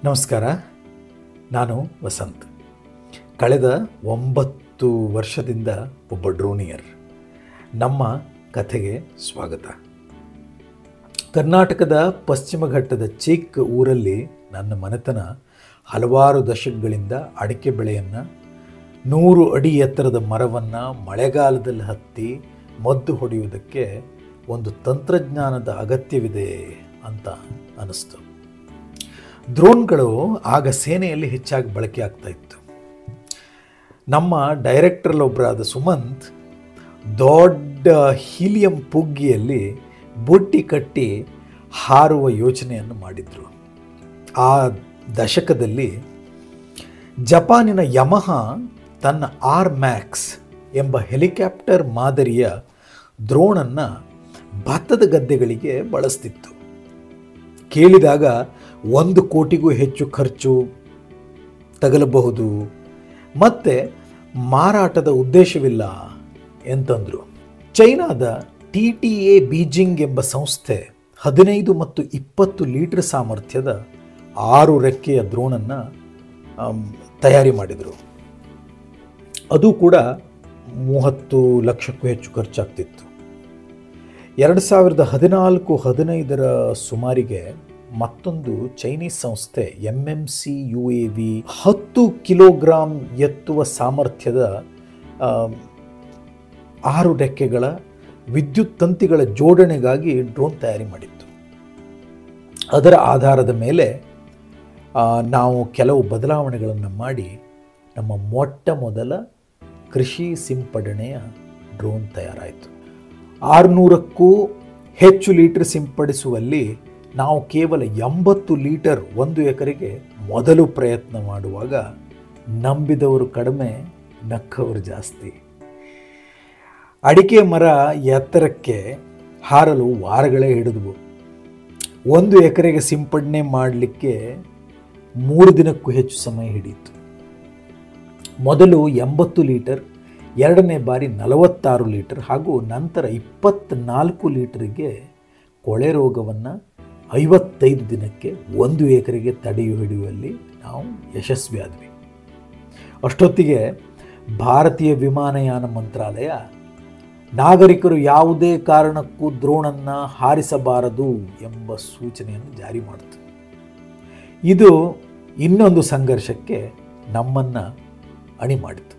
ನಮಸ್ಕಾರ ನಾನು ವಸಂತ್ ಕಳೆದ ಒಂಬತ್ತು ವರ್ಷದಿಂದ ಒಬ್ಬ ಡ್ರೋನಿಯರ್ ನಮ್ಮ ಕಥೆಗೆ ಸ್ವಾಗತ ಕರ್ನಾಟಕದ ಪಶ್ಚಿಮ ಘಟ್ಟದ ಚಿಕ್ಕ ಊರಲ್ಲಿ ನನ್ನ ಮನೆತನ ಹಲವಾರು ದಶಕಗಳಿಂದ ಅಡಿಕೆ ಬೆಳೆಯನ್ನು ನೂರು ಅಡಿ ಎತ್ತರದ ಮರವನ್ನು ಮಳೆಗಾಲದಲ್ಲಿ ಹತ್ತಿ ಮದ್ದು ಹೊಡೆಯುವುದಕ್ಕೆ ಒಂದು ತಂತ್ರಜ್ಞಾನದ ಅಗತ್ಯವಿದೆ ಅಂತ ಅನ್ನಿಸ್ತು ಡ್ರೋನ್ಗಳು ಆಗ ಸೇನೆಯಲ್ಲಿ ಹೆಚ್ಚಾಗಿ ಬಳಕೆ ಆಗ್ತಾ ಇತ್ತು ನಮ್ಮ ಡೈರೆಕ್ಟರ್ಲೊಬ್ಬರಾದ ಸುಮಂತ್ ದೊಡ್ಡ ಹೀಲಿಯಂ ಪುಗ್ಗಿಯಲ್ಲಿ ಬುಟ್ಟಿ ಕಟ್ಟಿ ಹಾರುವ ಯೋಚನೆಯನ್ನು ಮಾಡಿದರು ಆ ದಶಕದಲ್ಲಿ ಜಪಾನಿನ ಯಮಹ ತನ್ನ ಆರ್ ಮ್ಯಾಕ್ಸ್ ಎಂಬ ಹೆಲಿಕಾಪ್ಟರ್ ಮಾದರಿಯ ದ್ರೋಣನ್ನು ಭತ್ತದ ಗದ್ದೆಗಳಿಗೆ ಬಳಸ್ತಿತ್ತು ಕೇಳಿದಾಗ ಒಂದು ಕೋಟಿಗೂ ಹೆಚ್ಚು ಖರ್ಚು ತಗಲಬಹುದು ಮತ್ತು ಮಾರಾಟದ ಉದ್ದೇಶವಿಲ್ಲ ಎಂತಂದರು ಚೈನಾದ ಟಿ ಟಿ ಎ ಬೀಜಿಂಗ್ ಎಂಬ ಸಂಸ್ಥೆ ಹದಿನೈದು ಮತ್ತು ಇಪ್ಪತ್ತು ಲೀಟರ್ ಸಾಮರ್ಥ್ಯದ ಆರು ರೆಕ್ಕೆಯ ದ್ರೋಣನ್ನು ತಯಾರಿ ಮಾಡಿದರು ಅದು ಕೂಡ ಮೂವತ್ತು ಲಕ್ಷಕ್ಕೂ ಹೆಚ್ಚು ಖರ್ಚಾಗ್ತಿತ್ತು ಎರಡು ಸಾವಿರದ ಹದಿನಾಲ್ಕು ಹದಿನೈದರ ಸುಮಾರಿಗೆ ಮತ್ತೊಂದು ಚೈನೀಸ್ ಸಂಸ್ಥೆ M M C U A V ಹತ್ತು ಕಿಲೋಗ್ರಾಂ ಎತ್ತುವ ಸಾಮರ್ಥ್ಯದ ಆ, ಆರು ರೆಕ್ಕೆಗಳ ವಿದ್ಯುತ್ ತಂತಿಗಳ ಜೋಡಣೆಗಾಗಿ ಡ್ರೋನ್ ತಯಾರಿ ಮಾಡಿತ್ತು ಅದರ ಆಧಾರದ ಮೇಲೆ ಆ, ನಾವು ಕೆಲವು ಬದಲಾವಣೆಗಳನ್ನು ಮಾಡಿ ನಮ್ಮ ಮೊಟ್ಟ ಮೊದಲ ಕೃಷಿ ಸಿಂಪಡಣೆಯ ಡ್ರೋನ್ ತಯಾರಾಯಿತು ಆರುನೂರಕ್ಕೂ ಹೆಚ್ಚು ಲೀಟರ್ ಸಿಂಪಡಿಸುವಲ್ಲಿ ನಾವು ಕೇವಲ ಎಂಬತ್ತು ಲೀಟರ್ ಒಂದು ಎಕರೆಗೆ ಮೊದಲು ಪ್ರಯತ್ನ ಮಾಡುವಾಗ ನಂಬಿದವರು ಕಡಿಮೆ ನಕ್ಕವರು ಜಾಸ್ತಿ ಅಡಿಕೆ ಮರ ಎತ್ತರಕ್ಕೆ ಹಾರಲು ವಾರಗಳೇ ಹಿಡಿದವು ಒಂದು ಎಕರೆಗೆ ಸಿಂಪಡಣೆ ಮಾಡಲಿಕ್ಕೆ ಮೂರು ದಿನಕ್ಕೂ ಹೆಚ್ಚು ಸಮಯ ಹಿಡಿಯಿತು ಮೊದಲು ಎಂಬತ್ತು ಲೀಟರ್ ಎರಡನೇ ಬಾರಿ ನಲವತ್ತಾರು ಲೀಟರ್ ಹಾಗೂ ನಂತರ ಇಪ್ಪತ್ತ್ನಾಲ್ಕು ಲೀಟರ್ಗೆ ಕೊಳೆ ರೋಗವನ್ನು ಐವತ್ತೈದು ದಿನಕ್ಕೆ ಒಂದು ಎಕರೆಗೆ ತಡೆಯು ಹಿಡಿಯುವಲ್ಲಿ ನಾವು ಯಶಸ್ವಿಯಾದ್ವಿ ಅಷ್ಟೊತ್ತಿಗೆ ಭಾರತೀಯ ವಿಮಾನಯಾನ ಮಂತ್ರಾಲಯ ನಾಗರಿಕರು ಯಾವುದೇ ಕಾರಣಕ್ಕೂ ದ್ರೋಣನ್ನು ಹಾರಿಸಬಾರದು ಎಂಬ ಸೂಚನೆಯನ್ನು ಜಾರಿ ಮಾಡಿತು ಇದು ಇನ್ನೊಂದು ಸಂಘರ್ಷಕ್ಕೆ ನಮ್ಮನ್ನು ಅಣಿ ಮಾಡಿತು